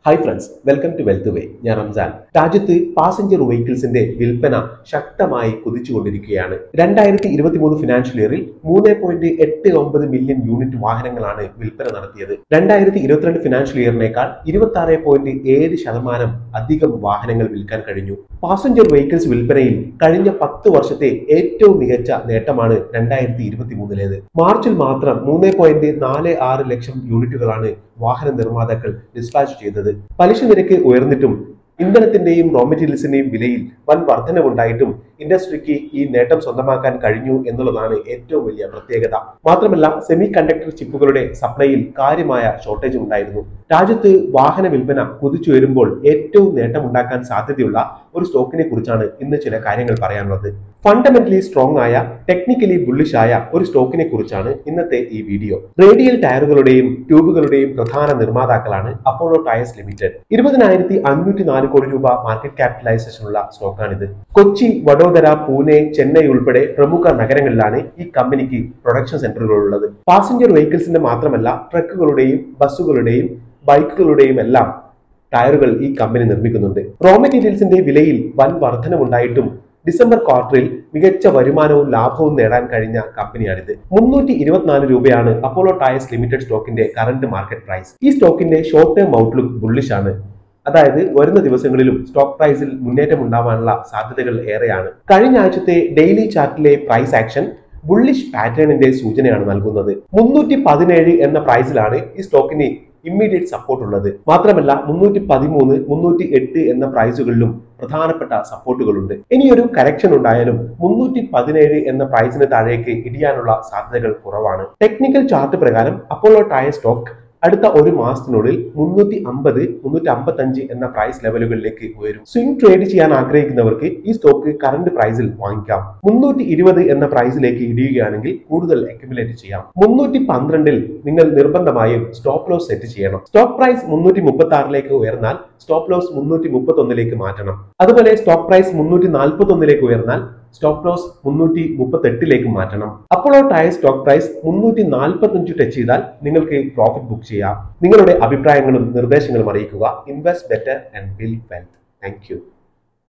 hi friends welcome to wealth way ഞാൻ റംസാൻ രാജ്യത്ത് passenger വെഹിക്കിൾസിന്റെ വിൽപ്പന ശക്തമായി കുതിച്ചുകൊണ്ടിരിക്കുകയാണ് രണ്ടായിരത്തി ഇരുപത്തി മൂന്ന് ഫിനാൻഷ്യൽ ഇയറിൽ മൂന്ന് പോയിന്റ് എട്ട് ഒമ്പത് മില്യൺ യൂണിറ്റ് വാഹനങ്ങളാണ് വിൽപ്പന നടത്തിയത് രണ്ടായിരത്തി ഇരുപത്തിരണ്ട് ഫിനാൻഷ്യൽ ഇയറിനേക്കാൾ ഇരുപത്തി ആറ് പോയിന്റ് ഏഴ് ശതമാനം അധികം വാഹനങ്ങൾ വിൽക്കാൻ കഴിഞ്ഞു പാസഞ്ചർ വെഹിക്കിൾസ് വിൽപ്പനയിൽ കഴിഞ്ഞ പത്ത് വർഷത്തെ ഏറ്റവും മികച്ച നേട്ടമാണ് രണ്ടായിരത്തി ഇരുപത്തി മൂന്നിലേത് മാർച്ചിൽ മാത്രം മൂന്ന് പോയിന്റ് നാല് ആറ് ലക്ഷം യൂണിറ്റുകളാണ് വാഹന നിർമ്മാതാക്കൾ ഡിസ്പാച്ച് ചെയ്തത് പലിശ നിരക്ക് ഉയർന്നിട്ടും ഇന്ധനത്തിന്റെയും റോ മെറ്റീരിയൽസിന്റെയും വിലയിൽ വൻ വർധനവുണ്ടായിട്ടും ഇൻഡസ്ട്രിക്ക് ഈ നേട്ടം സ്വന്തമാക്കാൻ കഴിഞ്ഞു എന്നുള്ളതാണ് ഏറ്റവും വലിയ പ്രത്യേകത മാത്രമല്ല സെമി കണ്ടക്ടർ ചിപ്പുകളുടെ സപ്ലൈയിൽ കാര്യമായ ഷോർട്ടേജ് ഉണ്ടായിരുന്നു രാജ്യത്ത് വാഹന വിൽപ്പന കുതിച്ചുയരുമ്പോൾ ഏറ്റവും നേട്ടമുണ്ടാക്കാൻ സാധ്യതയുള്ള ഒരു സ്റ്റോക്കിനെ കുറിച്ചാണ് ഇന്ന് ചില കാര്യങ്ങൾ പറയാനുള്ളത് ഫണ്ടമെന്റലി സ്ട്രോങ് ആയ ടെക്നിക്കലി ബുള്ളിഷ് ആയ ഒരു സ്റ്റോക്കിനെ കുറിച്ചാണ് ഇന്നത്തെ ഈ വീഡിയോ റേഡിയൽ ടയറുകളുടെയും ട്യൂബുകളുടെയും പ്രധാന നിർമ്മാതാക്കളാണ് അപ്പോളോ ടയർസ് ലിമിറ്റഡ് ഇരുപതിനായിരത്തി അഞ്ഞൂറ്റി നാല് കോടി രൂപ മാർക്കറ്റ് ക്യാപിറ്റലൈസേഷൻ ഉള്ള സ്റ്റോക്കാണിത് കൊച്ചി വഡോദര പൂനെ ചെന്നൈ ഉൾപ്പെടെ പ്രമുഖ നഗരങ്ങളിലാണ് ഈ കമ്പനിക്ക് പ്രൊഡക്ഷൻ സെന്ററുകൾ ഉള്ളത് പാസഞ്ചർ വെഹിക്കിൾസിന്റെ മാത്രമല്ല ട്രക്കുകളുടെയും ബസ്സുകളുടെയും ബൈക്കുകളുടെയും എല്ലാം ടയറുകൾ ഈ കമ്പനി നിർമ്മിക്കുന്നുണ്ട് റോ മെറ്റീരിയൽസിന്റെ വിലയിൽ വൻ വർധനമുണ്ടായിട്ടും ഡിസംബർ ക്വാർട്ടറിൽ മികച്ച വരുമാനവും ലാഭവും നേടാൻ കഴിഞ്ഞ കമ്പനിയാണിത് മുന്നൂറ്റി ഇരുപത്തിനാല് രൂപയാണ് അപ്പോളോ ടയർസ് ലിമിറ്റഡ് സ്റ്റോക്കിന്റെ കറന്റ് മാർക്കറ്റ് പ്രൈസ് ഈ സ്റ്റോക്കിന്റെ ഷോർട്ട് ടേം ഔട്ട്ലുക്ക് ബുള്ളിഷ് ആണ് അതായത് വരുന്ന ദിവസങ്ങളിലും സ്റ്റോക്ക് പ്രൈസിൽ മുന്നേറ്റം ഉണ്ടാവാനുള്ള സാധ്യതകൾ ഏറെയാണ് കഴിഞ്ഞ ആഴ്ചത്തെ ഡെയിലി ചാർട്ടിലെ പ്രൈസ് ആക്ഷൻ ബുള്ളിഷ് പാറ്റേണിന്റെ സൂചനയാണ് നൽകുന്നത് മുന്നൂറ്റി പതിനേഴ് എന്ന പ്രൈസിലാണ് ഈ സ്റ്റോക്കിന് ഇമ്മീഡിയറ്റ് സപ്പോർട്ട് ഉള്ളത് മാത്രമല്ല മുന്നൂറ്റി പതിമൂന്ന് മുന്നൂറ്റി എട്ട് എന്ന പ്രൈസുകളിലും പ്രധാനപ്പെട്ട സപ്പോർട്ടുകളുണ്ട് ഇനിയൊരു കറക്ഷൻ ഉണ്ടായാലും മുന്നൂറ്റി പതിനേഴ് എന്ന പ്രൈസിന് താഴേക്ക് ഇടിയാനുള്ള സാധ്യതകൾ കുറവാണ് ടെക്നിക്കൽ ചാർട്ട് പ്രകാരം അപ്പോളോ ടയർ സ്റ്റോക്ക് അടുത്ത ഒരു മാസത്തിനുള്ളിൽ മുന്നൂറ്റി അമ്പത് മുന്നൂറ്റി അമ്പത്തി അഞ്ച് എന്ന പ്രൈസ് ലെവലുകളിലേക്ക് ഉയരും സ്വിംഗ് ട്രേഡ് ചെയ്യാൻ ആഗ്രഹിക്കുന്നവർക്ക് ഈ സ്റ്റോക്ക് കറന്റ് പ്രൈസിൽ വാങ്ങിക്കാം മുന്നൂറ്റി ഇരുപത് എന്ന പ്രൈസിലേക്ക് ഇടിയുകയാണെങ്കിൽ കൂടുതൽ അക്യുമുലേറ്റ് ചെയ്യാം മുന്നൂറ്റി പന്ത്രണ്ടിൽ നിങ്ങൾ നിർബന്ധമായും സ്റ്റോപ്പ് ലോസ് സെറ്റ് ചെയ്യണം സ്റ്റോക്ക് പ്രൈസ് മുന്നൂറ്റി മുപ്പത്തി ആറിലേക്ക് ഉയർന്നാൽ സ്റ്റോപ്പ് ലോസ് മുന്നൂറ്റി മുപ്പത്തി ഒന്നിലേക്ക് മാറ്റണം അതുപോലെ സ്റ്റോക്ക് പ്രൈസ് മുന്നൂറ്റി നാൽപ്പത്തി ഒന്നിലേക്ക് ഉയർന്നാൽ സ്റ്റോപ്പ് ലോസ് മുന്നൂറ്റി മുപ്പത്തി എട്ടിലേക്ക് മാറ്റണം അപ്പോളോ ടയർ സ്റ്റോക്ക് പ്രൈസ് മുന്നൂറ്റി നാൽപ്പത്തി അഞ്ച് ടച്ച് ചെയ്താൽ നിങ്ങൾക്ക് പ്രോഫിറ്റ് ബുക്ക് ചെയ്യാം നിങ്ങളുടെ അഭിപ്രായങ്ങളും നിർദ്ദേശങ്ങളും അറിയിക്കുക invest better and build wealth thank